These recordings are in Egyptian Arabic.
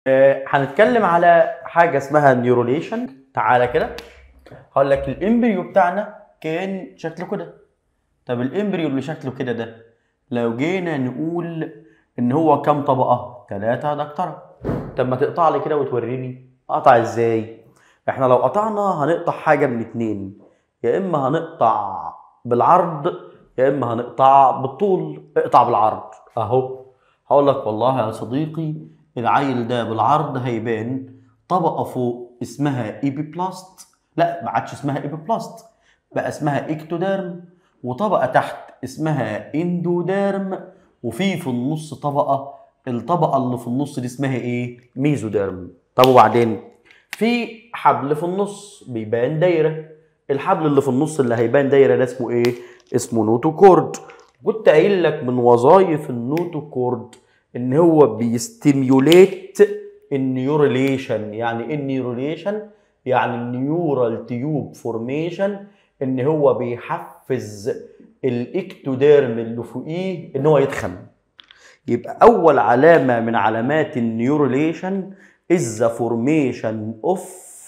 آه، هنتكلم على حاجه اسمها نيوروليشن تعالى كده هقول لك الامبريو بتاعنا كان شكله كده طب الامبريو اللي شكله كده ده لو جينا نقول ان هو كام طبقه ثلاثه يا دكتوره طب ما تقطع لي كده وتوريني اقطع ازاي احنا لو قطعنا هنقطع حاجه من اتنين يا اما هنقطع بالعرض يا اما هنقطع بالطول اقطع بالعرض اهو هقول لك والله يا صديقي العيل ده بالعرض هيبان طبقه فوق اسمها ايبيبلاست لا ما عادش اسمها ايبيبلاست بقى اسمها اكتوديرم وطبقه تحت اسمها اندوديرم وفي في النص طبقه الطبقه اللي في النص دي اسمها ايه ميزوديرم طب وبعدين في حبل في النص بيبان دايره الحبل اللي في النص اللي هيبان دايره ده اسمه ايه اسمه نوتوكورد كنت قايل لك من وظائف النوتوكورد ان هو بيستيميوليت النيوريليشن يعني ايه النيوريليشن يعني النيورال تيوب فورميشن ان هو بيحفز الاكتوديرم اللي فوقيه ان هو يتخن يبقى اول علامه من علامات النيوريليشن is the formation of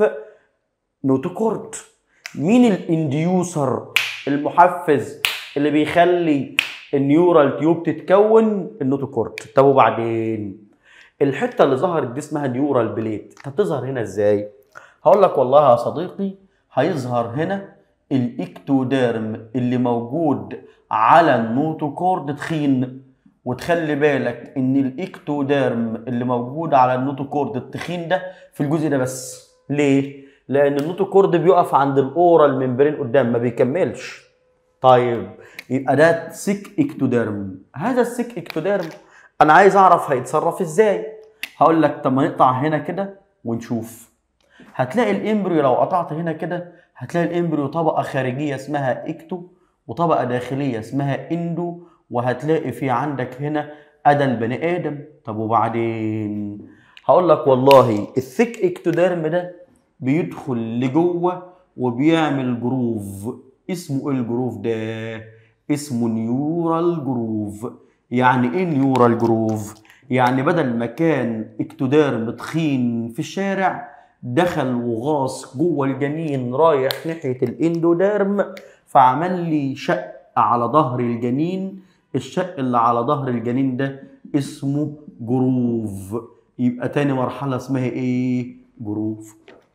نوتوكورد مين الانديوسر المحفز اللي بيخلي النيورال تيوب تتكون النوتوكورد طب وبعدين الحته اللي ظهرت دي اسمها نيورال بليت طب تظهر هنا ازاي هقول لك والله يا صديقي هيظهر هنا الاكتوديرم اللي موجود على النوتوكورد تخين وتخلي بالك ان الاكتوديرم اللي موجود على النوتوكورد التخين ده في الجزء ده بس ليه لان النوتوكورد بيقف عند الاورال ممبرين قدام ما بيكملش طيب يبقى ده سيك اكتوديرم هذا السيك اكتوديرم انا عايز اعرف هيتصرف ازاي هقول لك طب ما نقطع هنا كده ونشوف هتلاقي الامبريو لو قطعت هنا كده هتلاقي الامبريو طبقه خارجيه اسمها اكتو وطبقه داخليه اسمها اندو وهتلاقي في عندك هنا ادى البني ادم طب وبعدين هقول لك والله الثيك اكتوديرم ده بيدخل لجوه وبيعمل جروف اسمه ايه الجروف ده اسمه نيورال جروف يعني ايه نيورال جروف يعني بدل ما كان اكتوديرم تخين في الشارع دخل وغاص جوه الجنين رايح ناحيه الاندوديرم فعمل لي شق على ظهر الجنين الشق اللي على ظهر الجنين ده اسمه جروف يبقى تاني مرحله اسمها ايه جروف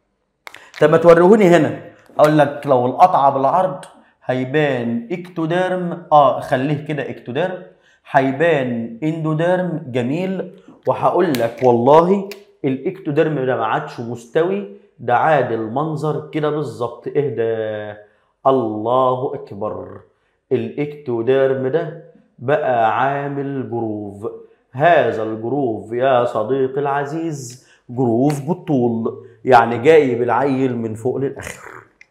طب ما توريهوني هنا اقول لك لو القطعه بالعرض هيبان اكتوديرم اه خليه كده اكتوديرم هيبان اندوديرم جميل وهقول لك والله الاكتوديرم ده ما عادش مستوي ده عاد المنظر كده بالظبط اهدى الله اكبر الاكتوديرم ده بقى عامل جروف هذا الجروف يا صديقي العزيز جروف بالطول يعني جايب العيل من فوق للاخر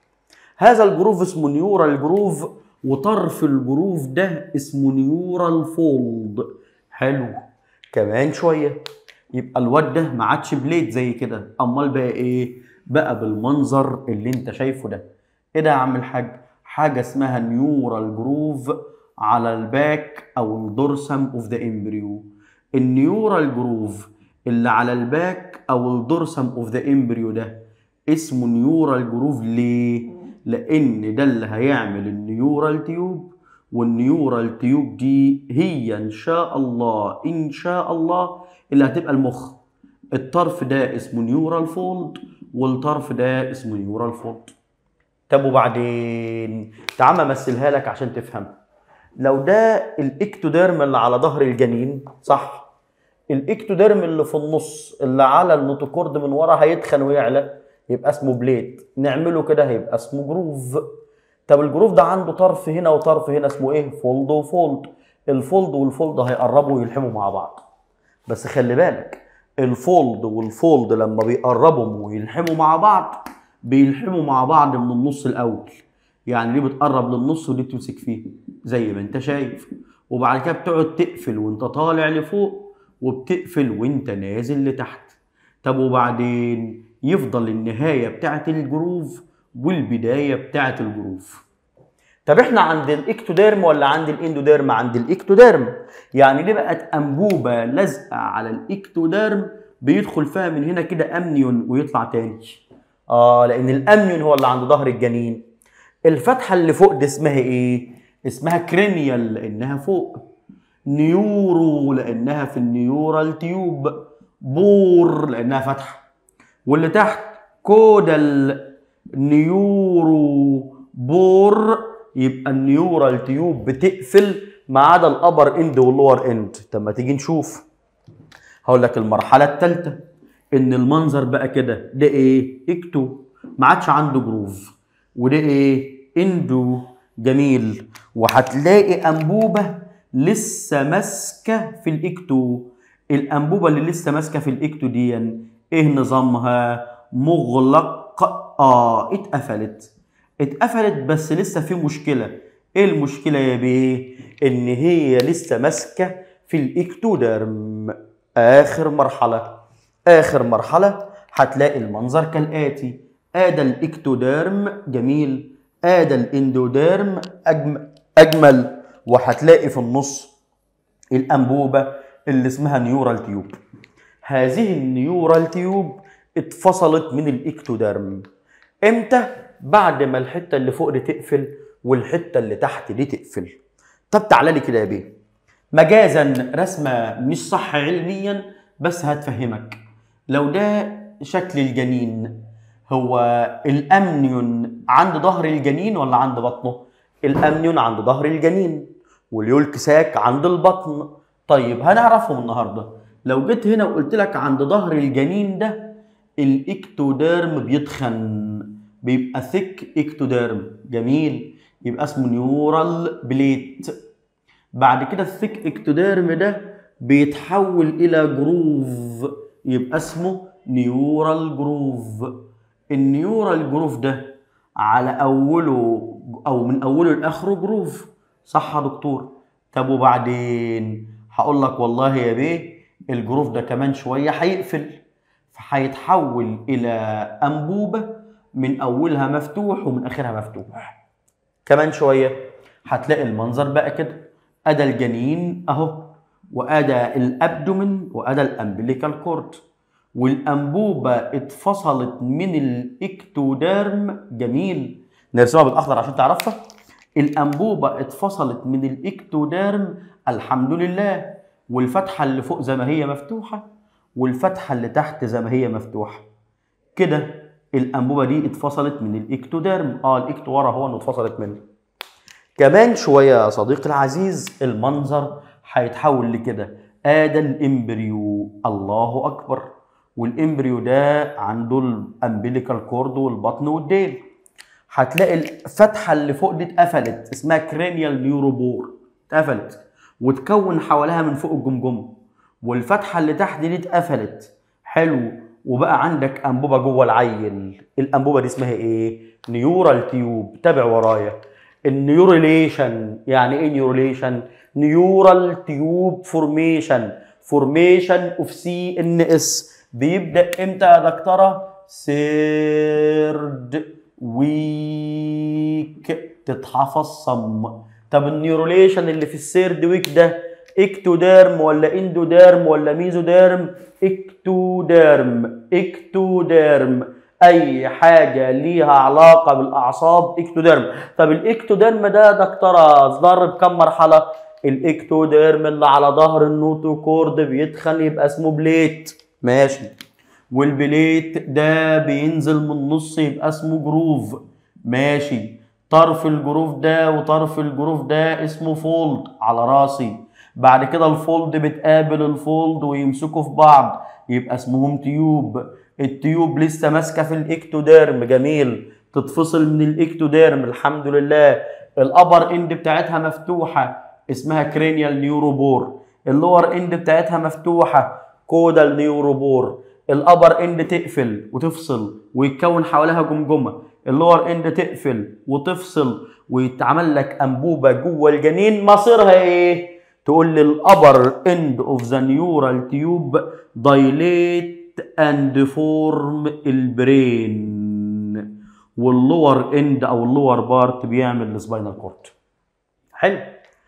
هذا الجروف اسمه نيورال جروف وطرف الجروف ده اسمه نيورال فولد حلو كمان شويه يبقى الواد ده ما عادش بليد زي كده امال بقى ايه بقى بالمنظر اللي انت شايفه ده ايه ده يا عم الحاج حاجه اسمها نيورال جروف على الباك او الدورسم اوف ذا امبريو النيورال جروف اللي على الباك او الدورسم اوف ذا امبريو ده اسمه نيورال جروف ليه لان ده اللي هيعمل النيورال تيوب والنيورال تيوب دي هي ان شاء الله ان شاء الله اللي هتبقى المخ الطرف ده اسمه نيورال فولد والطرف ده اسمه نيورال فولد طب وبعدين تعال امثلها لك عشان تفهم لو ده الاكتوديرم اللي على ظهر الجنين صح الاكتوديرم اللي في النص اللي على النوتوكورد من ورا هيتخن ويعلى يبقى اسمه بليد نعمله كده هيبقى اسمه جروف طب الجروف ده عنده طرف هنا وطرف هنا اسمه ايه فولد وفولد الفولد والفولد هيقربوا ويلحموا مع بعض بس خلي بالك الفولد والفولد لما بيقربوا ويلحموا مع بعض بيلحموا مع بعض من النص الاول يعني دي بتقرب للنص ودي بتمسك فيه زي ما انت شايف وبعد كده بتقعد تقفل وانت طالع لفوق وبتقفل وانت نازل لتحت طب وبعدين يفضل النهايه بتاعت الجروف والبدايه بتاعت الجروف طب احنا عند الاكتوديرم ولا عند الاندوديرم عند الاكتوديرم يعني دي بقت انبوبه لازقه على الاكتوديرم بيدخل فيها من هنا كده امنيون ويطلع تاني اه لان الامنيون هو اللي عند ظهر الجنين الفتحه اللي فوق دي اسمها ايه اسمها كرينيال لانها فوق نيورو لانها في النيورال تيوب بور لانها فتحه واللي تحت كودال نيورو بور يبقى النيورال تيوب بتقفل ما عدا الابر اند واللور اند طب ما تيجي نشوف هقول لك المرحله الثالثه ان المنظر بقى كده ده ايه اكتو ما عادش عنده جروف وده ايه اندو جميل وهتلاقي انبوبه لسه ماسكه في الاكتو الانبوبه اللي لسه ماسكه في الاكتو دي ايه نظامها مغلق اه اتقفلت اتقفلت بس لسه في مشكله ايه المشكله يا بيه ان هي لسه ماسكه في الاكتوديرم اخر مرحله اخر مرحله هتلاقي المنظر كالاتي ادى الاكتوديرم جميل ادى الاندوديرم اجمل اجمل وهتلاقي في النص الانبوبه اللي اسمها نيورال تيوب هذه النيورال تيوب اتفصلت من الاكتوديرم امتى بعد ما الحته اللي فوق دي تقفل والحته اللي تحت دي تقفل طب تعالى لي كده يا بيه مجازا رسمه مش صح علميا بس هتفهمك لو ده شكل الجنين هو الامنيون عند ظهر الجنين ولا عند بطنه الامنيون عند ظهر الجنين واليولك ساك عند البطن طيب هنعرفهم النهارده لو جيت هنا وقلت لك عند ظهر الجنين ده الاكتوديرم بيتخن بيبقى ثيك اكتوديرم جميل يبقى اسمه نيورال بليت بعد كده الثيك اكتوديرم ده بيتحول الى جروف يبقى اسمه نيورال جروف النيورال جروف ده على اوله او من اوله لاخره جروف صح يا دكتور طب وبعدين هقول لك والله يا بيه الجروف ده كمان شويه هيقفل فهيتحول الى انبوبه من اولها مفتوح ومن اخرها مفتوح كمان شويه هتلاقي المنظر بقى كده ادى الجنين اهو وادى الابدومن وادى الامبليكال كورد والانبوبه اتفصلت من الاكتوديرم جميل نرسمها بالاخضر عشان تعرفها الانبوبه اتفصلت من الاكتوديرم الحمد لله والفتحه اللي فوق زي ما هي مفتوحه والفتحه اللي تحت زي ما هي مفتوحه كده الانبوبه دي اتفصلت من الاكتوديرم اه الاكتو ورا هو انه اتفصلت منه كمان شويه يا صديقي العزيز المنظر هيتحول لكده ادى الامبريو الله اكبر والامبريو ده عنده الامبليكال كورد والبطن والديل هتلاقي الفتحه اللي فوق دي اتقفلت اسمها كرينيال نيوروبور اتقفلت وتكون حواليها من فوق الجمجمه والفتحه اللي تحت دي اتقفلت حلو وبقى عندك انبوبه جوه العيل الانبوبه دي اسمها ايه نيورال تيوب تابع ورايا النيوريليشن يعني ايه نيوريليشن نيورال تيوب فورميشن فورميشن اوف سي ان اس بيبدا امتى يا دكتوره سيرد ويك تتحفظ صم طب النيوروليشن اللي في السيرد ويك ده اكتوديرم ولا اندوديرم ولا ميزوديرم اكتوديرم اكتوديرم اي حاجه ليها علاقه بالاعصاب اكتوديرم طب الاكتوديرم ده يا دكتوره ظهر بكم مرحله الاكتوديرم اللي على ظهر النوتوكورد بيتخن يبقى اسمه بليت ماشي والبليت ده بينزل من النص يبقى اسمه جروف ماشي طرف الجروف ده وطرف الجروف ده اسمه فولد على راسي بعد كده الفولد بتقابل الفولد ويمسكوا في بعض يبقى اسمهم تيوب التيوب لسه ماسكه في الاكتوديرم جميل تتفصل من الاكتوديرم الحمد لله الابر اند بتاعتها مفتوحه اسمها كرينيال نيوروبور اللور اند بتاعتها مفتوحه كودال نيوروبور الابر اند تقفل وتفصل ويتكون حواليها جمجمه اللور اند تقفل وتفصل ويتعمل لك انبوبه جوه الجنين مصيرها ايه تقول لي الابر اند اوف ذا نيورال تيوب دايليت اند فورم البرين واللور اند او اللور بارت بيعمل السباينال كورد حلو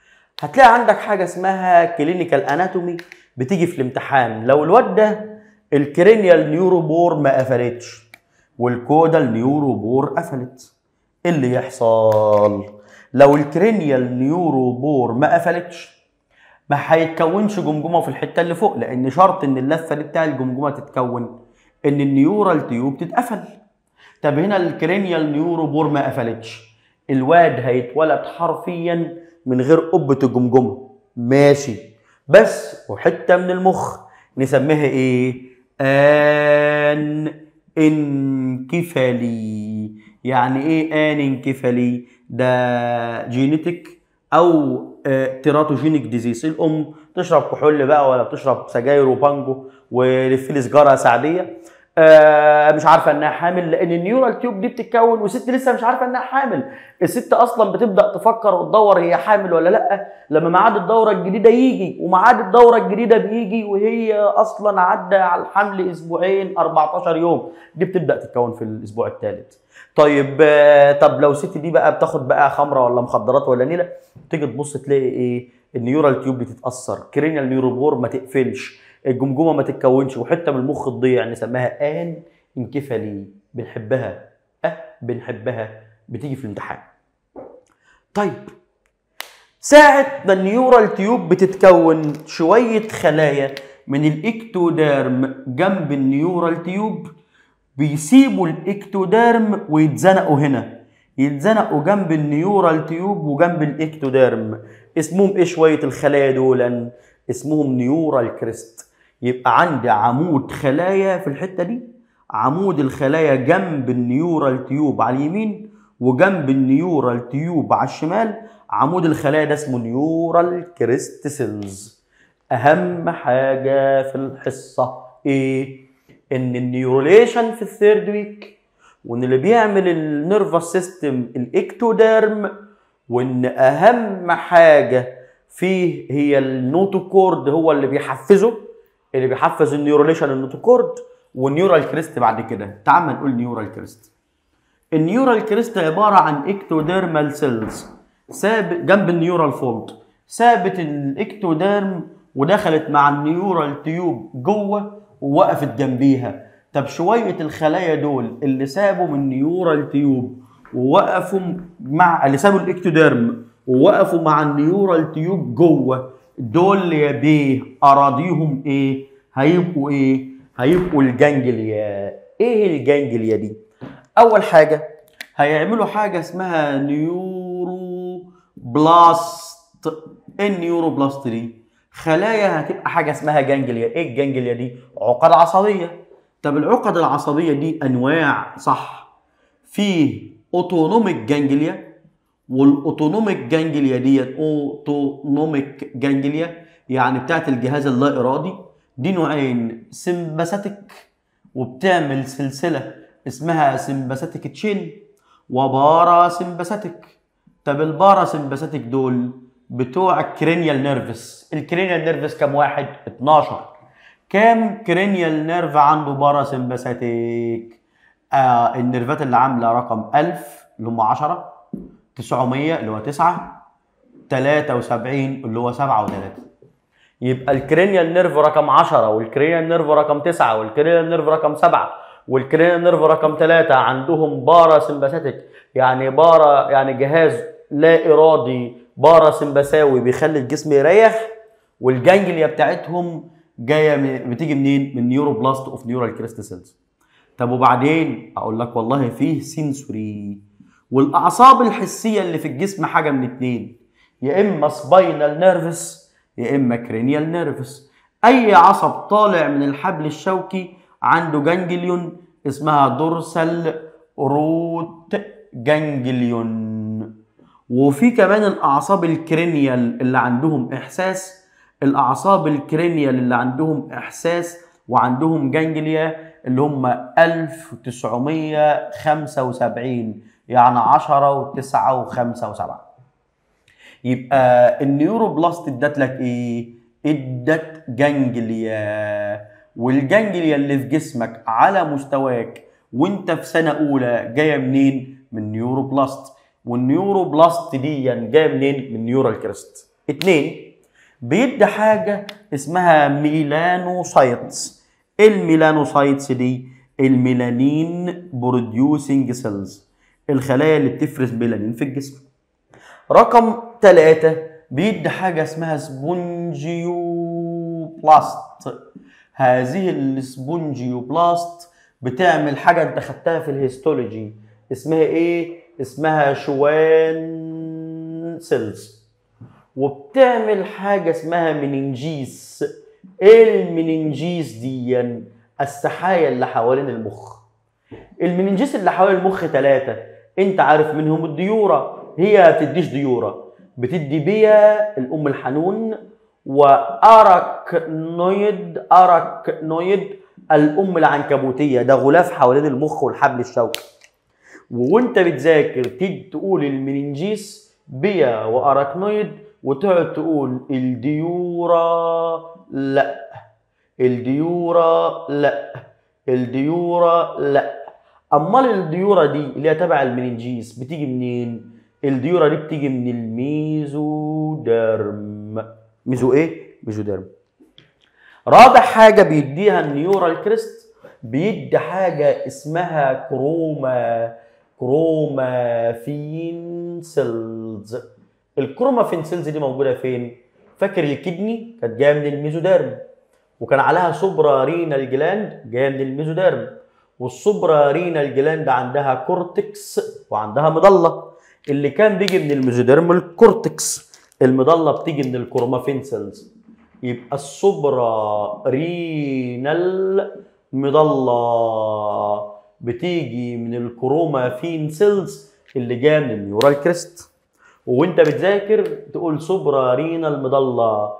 هتلاقي عندك حاجه اسمها كلينيكال اناتومي بتيجي في الامتحان لو الواد ده الكرينيال نيوروبور ما قفلتش والكودال نيوروبور قفلت ايه اللي يحصل لو الكرينيال نيوروبور ما قفلتش ما هيتكونش جمجمه في الحته اللي فوق لان شرط ان اللفه دي بتاع الجمجمه تتكون ان النيورال تيوب تتقفل طب هنا الكرينيال نيوروبور ما قفلتش الواد هيتولد حرفيا من قبه قبه الجمجمه ماشي بس وحته من المخ نسميها ايه ان انكفالي يعني ايه ان انكفالي ده جينيتك او آه، تيراتوجينيك ديزيز الام تشرب كحول بقى ولا بتشرب سجاير وبانجو ولفلي سجاره سعديه آه، مش عارفه انها حامل لان النيورال تيوب دي بتتكون والست لسه مش عارفه انها حامل الست اصلا بتبدا تفكر وتدور هي حامل ولا لا لما ميعاد الدوره الجديده يجي وميعاد الدوره الجديده بيجي وهي اصلا عدى على الحمل اسبوعين 14 يوم دي بتبدا تتكون في الاسبوع الثالث طيب آه، طب لو الست دي بقى بتاخد بقى خمره ولا مخدرات ولا نيله تيجي تبص تلاقي ايه النيورال تيوب بتتاثر كرينيال نيوروبور ما تقفلش الجمجمه ما تتكونش وحته من المخ تضيع نسميها ان انكفالي بنحبها اه بنحبها بتيجي في الامتحان طيب ساعة ما النيورال تيوب بتتكون شوية خلايا من الاكتوديرم جنب النيورال تيوب بيسيبوا الاكتوديرم ويتزنقوا هنا يتزنقوا جنب النيورال تيوب وجنب الاكتوديرم اسمهم ايه شوية الخلايا دول اسمهم نيورال كريست يبقى عندي عمود خلايا في الحتة دي عمود الخلايا جنب النيورال تيوب على اليمين وجنب النيورال تيوب على الشمال عمود الخلايا ده اسمه نيورال كريست سيلز اهم حاجه في الحصه ايه ان النيوروليشن في الثيرد ويك وان اللي بيعمل النيرفس سيستم الاكتوديرم وان اهم حاجه فيه هي النوتوكورد هو اللي بيحفزه اللي بيحفز النيوروليشن النوتوكورد والنيورال كريست بعد كده تعال ما نقول نيورال كريست النيورال كريست عباره عن اكتوديرمال سيلز سابق جنب النيورال فولد سابت الاكتوديرم ودخلت مع النيورال تيوب جوه ووقفت جنبيها طب شويه الخلايا دول اللي سابوا من نيورال تيوب ووقفوا مع اللي سابوا الاكتوديرم ووقفوا مع النيورال تيوب جوه دول يا بيه اراضيهم ايه هيبقوا ايه هيبقوا الجانجليا ايه الجانجليا دي اول حاجه هيعملوا حاجه اسمها نيورو بلاست ايه النيورو بلاست دي خلايا هتبقى حاجه اسمها جانجليا ايه الجانجليا دي عقد عصبيه طب العقد العصبيه دي انواع صح في اوتونوميك جانجليا والاوتونوميك جانجليا ديت اوتونوميك جانجليا يعني بتاعت الجهاز اللا ارادي دي نوعين سمباثيك وبتعمل سلسله اسمها سمباثيك تشين وبارا سمباثيك طب البارا سمباثيك دول بتوع الكرينيال نيرفس الكرينيال نيرفس كام واحد 12 كام كرينيال نيرف عنده بارا سمباثيك آه النيرفات اللي عامله رقم 1000 اللي هم 10 900 اللي هو 9 73 اللي هو 7 و3 يبقى الكرينيال نيرف رقم 10 والكرينيال نيرف رقم 9 والكرينيال نيرف رقم 7 والكرينيال نيرف رقم 3 عندهم بارا سمباثيك يعني بارا يعني جهاز لا ارادي بارا سمبثاوي بيخلي الجسم يريح والجانجليا بتاعتهم جايه من بتيجي منين؟ من نيورو بلاست اوف نيورال كريست سيلز. طب وبعدين اقول لك والله فيه سنسوري والاعصاب الحسيه اللي في الجسم حاجه من اتنين يا اما سباينال نيرفس يا اما كرينيال نيرفس اي عصب طالع من الحبل الشوكي عنده جانجليون اسمها دورسال روت جانجليون وفي كمان الاعصاب الكرينيال اللي عندهم احساس الاعصاب الكرينيال اللي عندهم احساس وعندهم جانجليا اللي هم 1975 يعني 10 و9 و5 و7 يبقى النيوروبلاست ادت لك ايه؟ ادت جانجليا والجانجليا اللي في جسمك على مستواك وانت في سنه اولى جايه منين؟ من نيوروبلاست والنيوروبلاست دي جايه منين؟ من نيورال كريست. اتنين بيدي حاجه اسمها ميلانوسايتس. الميلانوسايتس دي الميلانين بروديوسنج سيلز الخلايا اللي بتفرز ميلانين في الجسم رقم ثلاثة بيدي حاجة اسمها سبونجيوبلاست هذه السبونجيوبلاست بتعمل حاجة انت خدتها في الهيستولوجي اسمها ايه؟ اسمها شوان سيلز وبتعمل حاجة اسمها مننجيس ايه المننجيس دي؟ السحايا اللي حوالين المخ المننجيس اللي حوالين المخ ثلاثة انت عارف منهم الديورة هي ما بتديش ديورة بتدي بيا الام الحنون واراكنويد اراكنويد الام العنكبوتيه ده غلاف حوالين المخ والحبل الشوكي وانت بتذاكر تيجي تقول المننجيس بيا واراكنويد وتقعد تقول الديورا لا الديورا لا الديورا لا امال الديورا دي اللي هي تبع المننجيس بتيجي منين الديورا دي بتيجي من الميزوديرم ميزو ايه ميزوديرم رابع حاجه بيديها النيورال كريست بيدي حاجه اسمها كروما كرومافين سيلز الكرومافين سيلز دي موجوده فين فاكر الكدني كانت جايه من الميزوديرم وكان عليها سوبرا رينال جلاند جايه من الميزوديرم والسوبرا رينال جلاند عندها كورتكس وعندها مضله اللي كان بيجي من الميزوديرم الكورتكس المضله بتيجي من الكرومافين سيلز يبقى السوبرا رينال مضله بتيجي من الكرومافين سيلز اللي جايه من النيورال كريست وانت بتذاكر تقول سوبرا رينال مضله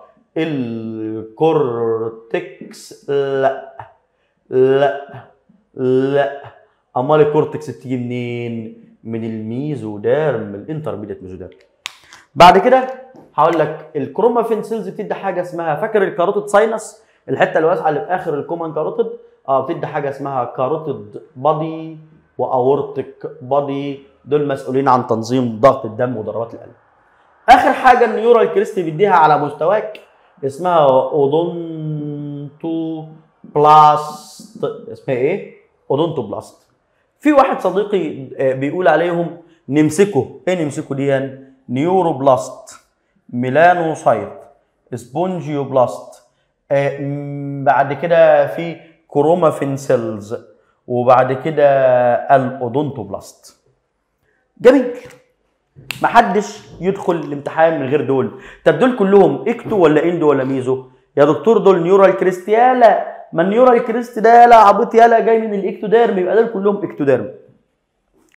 الكورتكس لا لا لا امال الكورتكس بتيجي منين من الميزوديرم الانترميديت ميزوديرم بعد كده هقول لك الكرومافين سيلز بتدي حاجه اسمها فاكر الكاروتيد ساينس الحته الواسعه اللي في اخر الكومان كاروتيد اه بتدي حاجه اسمها كاروتيد بادي واورتيك بادي دول مسؤولين عن تنظيم ضغط الدم وضربات القلب اخر حاجه النيورال كريستي بيديها على مستواك اسمها اودونتو بلاست اسمها ايه اودونتو بلاست في واحد صديقي آه، بيقول عليهم نمسكه ايه نمسكه دي نيوروبلاست ميلانوسايت سبونجيوبلاست آه، م- بعد كده في كرومافين سيلز وبعد كده الاودونتوبلاست جميل محدش يدخل الامتحان من غير دول طب دول كلهم اكتو ولا اندو ولا ميزو يا دكتور دول نيورال كريست يالا ما النيورال كريست ده يالا عبيط يالا جاي من الاكتوديرم يبقى دول كلهم اكتوديرم